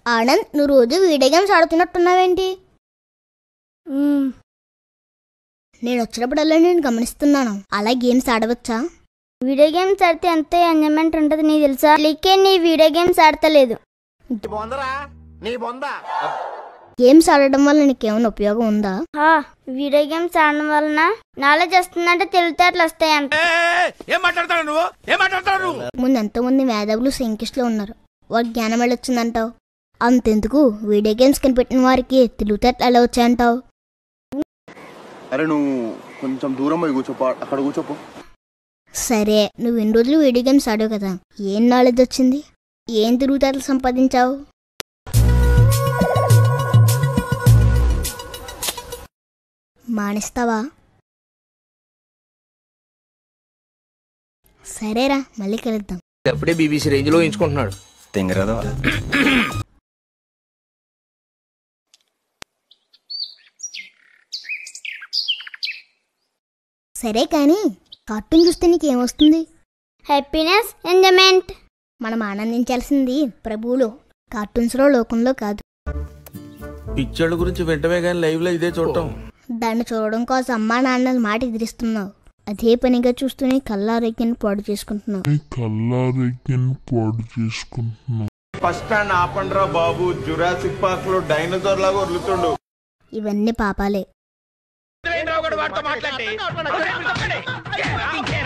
ఆనంద్ నువ్వు రోజు video games ఆడుతున్నట్టున్నావేంటి నేను వచ్చినప్పుడల్లా నేను గమనిస్తున్నాను అలా గేమ్స్ ఆడవచ్చా వీడియో గేమ్స్ ఆడితే ఎంత ఎంజాయ్మెంట్ ఉంటుంది నీకు తెలుసా లీకే నీ వీడియో గేమ్స్ ఆడతలేదు గేమ్స్ ఆడడం వల్ల నీకేమైనా ఉపయోగం ఉందా హా, వీడియో గేమ్స్ ఆడడం వలన నాలెడ్జ్ వస్తుందంటే తెలివితేటలు వస్తాయంట ఏం మాట్లాడతాడు నువ్వు ఏం మాట్లాడతాడు నువ్వు ముందు ఎంతో మంది మేధావులు సైంటిస్టులు ఉన్నారు వారికి జ్ఞానం ఎలా వచ్చిందంటావు అంతెందుకు వీడియో గేమ్స్ కనిపెట్టిన వారికి తెలివితేటలు ఎలా వచ్చాయంటావు అరే నువ్వు కొంచెం దూరం పోయి కూర్చోపో అక్కడ కూర్చోపో సరే నువ్వు ఎన్ని రోజులు వీడియో గేమ్స్ ఆడావు కదా ఏం నాలెడ్జ్ వచ్చింది ఏం తిరుగుతాటలు సంపాదించావు మానేస్తావా సరేరా మళ్ళీ కలుద్దాం అప్పుడే బీబీసీ రేంజ్ లో ఎంచుకుంటున్నాడు తెంగరాదా సరే కానీ కార్టూన్ చూస్తే నీకేమొస్తుంది హ్యాపీనెస్ ఎంజాయ్మెంట్ మనం ఆనందించాల్సింది ప్రభువులో కార్టూన్స్లో లోకంలో కాదు పిక్చర్ల గురించి వెంటనే కానీ లైవ్ లో ఇదే చూడటం దాన్ని చూడడం కోసం అమ్మా నాన్నల మాట ఎదిరిస్తున్నావు అదే పనిగా చూస్తూనే కళ్ళారోగ్యాన్ని పాడు చేసుకుంటున్నావు కల్లారెక్కిని పాడు చేసుకుంటున్నాం ఫస్ట్ స్టాండ్ ఆపండ్రా బాబు జురాసిక్ పార్క్ లో డైనోసార్ లాగా వదులుతుండు ఇవన్నీ పాపాలే వాడితో మాట్లాడి